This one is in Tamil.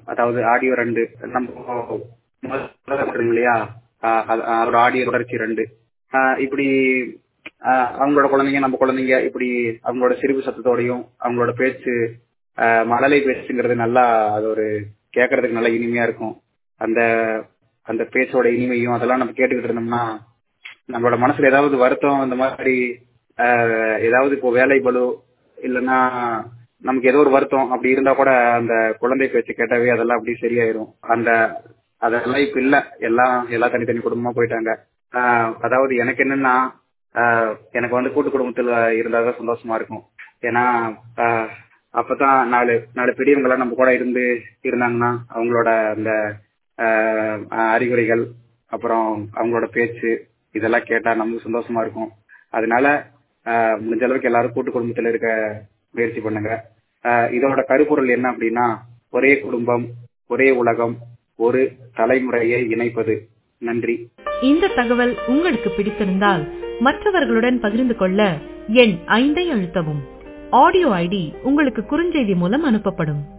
அதாவது ஆடியோ ரெண்டு நம்ம முதல்ல இருக்கிறோம் இல்லையா ஆஹ் அது- அதோட ஆடியோ தொடர்ச்சி ரெண்டு ஆஹ் இப்படி ஆஹ் அவங்களோட குழந்தைங்க நம்ம குழந்தைங்க இப்படி அவங்களோட சிரிப்பு சத்தத்தோடையும் அவங்களோட பேச்சு ஆஹ் மழலை பேச்சுங்கிறது நல்லா அது ஒரு கேட்கறதுக்கு நல்லா இனிமையா இருக்கும் அந்த அந்த பேச்சோட இனிமையும் அதெல்லாம் நம்ம கேட்டுக்கிட்டு இருந்தோம்னா நம்மளோட மனசுல ஏதாவது வருத்தம் இந்த மாதிரி ஆஹ் ஏதாவது இப்போ வேலை பளு இல்லைன்னா நமக்கு ஏதோ ஒரு வருத்தம் அப்படி இருந்தா கூட அந்த குழந்தை பேச்சு கேட்டாவே அதெல்லாம் அப்படி சரியாயிரும் அந்த அதெல்லாம் இப்ப இல்ல எல்லாம் எல்லா தனித்தனி குடும்பமா போயிட்டாங்க ஆஹ் அதாவது எனக்கு என்னன்னா ஆஹ் எனக்கு வந்து கூட்டு குடும்பத்துல இருந்தாதான் சந்தோஷமா இருக்கும் ஏன்னா ஆஹ் அப்பதான் நாலு நாலு பெரியவங்களாம் நம்ம கூட இருந்து இருந்தாங்கன்னா அவங்களோட அந்த ஆஹ் அறிகுறிகள் அப்புறம் அவங்களோட பேச்சு இதெல்லாம் கேட்டா நமக்கு சந்தோஷமா இருக்கும் அதனால ஆஹ் முடிஞ்ச அளவுக்கு எல்லாரும் கூட்டு குடும்பத்துல இருக்க முயற்சி பண்ணுங்க ஆஹ் இதோட கருப்பொருள் என்ன அப்படின்னா ஒரே குடும்பம் ஒரே உலகம் ஒரு தலைமுறையை இணைப்பது நன்றி இந்த தகவல் உங்களுக்கு பிடித்திருந்தால் மற்றவர்களுடன் பகிர்ந்து கொள்ள எண் ஐந்தை அழுத்தவும் ஆடியோ ஐடி உங்களுக்கு குறுஞ்செய்தி மூலம் அனுப்பப்படும்